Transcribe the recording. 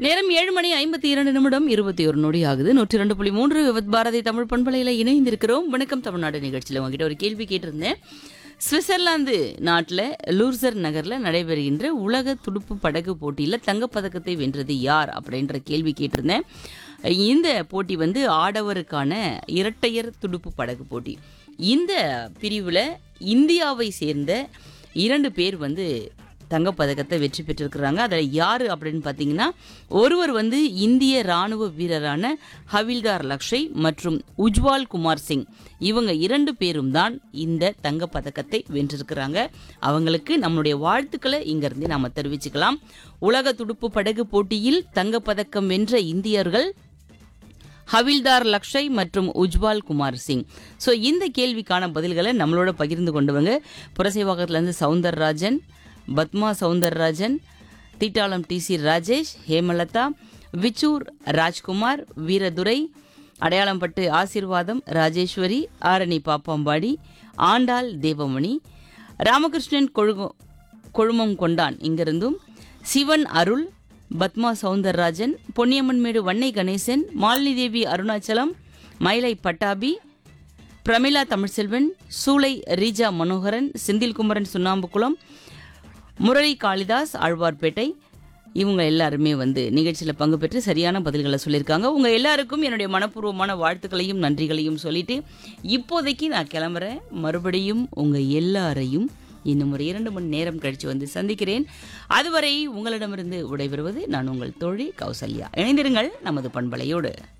நேரம் ஏழு மணி ஐம்பத்தி இரண்டு நிமிடம் இருபத்தி ஒரு நொடி ஆகுது நூற்றி ரெண்டு புள்ளி மூன்று விவத் பாரதி தமிழ் பண்பலையில் இணைந்திருக்கிறோம் வணக்கம் தமிழ்நாடு நிகழ்ச்சியில் உங்ககிட்ட ஒரு கேள்வி கேட்டிருந்தேன் சுவிட்சர்லாந்து நாட்டில் லூர்சர் நகரில் நடைபெறுகின்ற உலக துடுப்பு படகு போட்டியில் தங்கப்பதக்கத்தை வென்றது யார் அப்படின்ற கேள்வி கேட்டிருந்தேன் இந்த போட்டி வந்து ஆடவருக்கான இரட்டையர் துடுப்பு படகு போட்டி இந்த பிரிவில் இந்தியாவை சேர்ந்த இரண்டு பேர் வந்து தங்கப்பதக்கத்தை வெற்றி பெற்றிருக்கிறாங்க அதில் யார் அப்படின்னு பார்த்தீங்கன்னா ஒருவர் வந்து இந்திய ராணுவ வீரரான ஹவில்தார் லக்ஷய் மற்றும் உஜ்வால் குமார் சிங் இவங்க இரண்டு பேரும் தான் இந்த தங்கப்பதக்கத்தை வென்றிருக்கிறாங்க அவங்களுக்கு நம்மளுடைய வாழ்த்துக்களை இங்கிருந்து நாம் தெரிவிச்சுக்கலாம் உலக துடுப்பு படகு போட்டியில் தங்கப்பதக்கம் வென்ற இந்தியர்கள் ஹவில்தார் லக்ஷய் மற்றும் உஜ்வால் குமார் சிங் ஸோ இந்த கேள்விக்கான பதில்களை நம்மளோட பகிர்ந்து கொண்டவங்க புரசைவாக்கத்துலேருந்து சவுந்தரராஜன் பத்மா சவுந்தரராஜன் தீட்டாளம் டிசி ராஜேஷ் ஹேமலதா விச்சூர் ராஜ்குமார் வீரதுரை அடையாளம்பட்டு ஆசீர்வாதம் ராஜேஸ்வரி ஆரணி பாப்பாம்பாடி ஆண்டாள் தேவமணி ராமகிருஷ்ணன் கொழுகு கொழுமம் கொண்டான் இங்கிருந்தும் சிவன் அருள் பத்மா சவுந்தரராஜன் பொன்னியம்மன்மேடு வன்னை கணேசன் மாலினி தேவி அருணாச்சலம் மயிலை பட்டாபி பிரமிளா தமிழ்செல்வன் சூளை ரீஜா மனோகரன் செந்தில்குமரன் சுண்ணாம்புக்குளம் முரளி காளிதாஸ் ஆழ்வார்பேட்டை இவங்க எல்லாருமே வந்து நிகழ்ச்சியில் பங்கு பெற்று சரியான பதில்களை சொல்லியிருக்காங்க உங்கள் எல்லாருக்கும் என்னுடைய மனப்பூர்வமான வாழ்த்துக்களையும் நன்றிகளையும் சொல்லிட்டு இப்போதைக்கு நான் கிளம்புறேன் மறுபடியும் உங்கள் எல்லாரையும் இன்னும் ஒரு இரண்டு மணி நேரம் கழித்து வந்து சந்திக்கிறேன் அதுவரை உங்களிடமிருந்து விடைபெறுவது நான் உங்கள் தோழி கௌசல்யா இணைந்திருங்கள் நமது பண்பலையோடு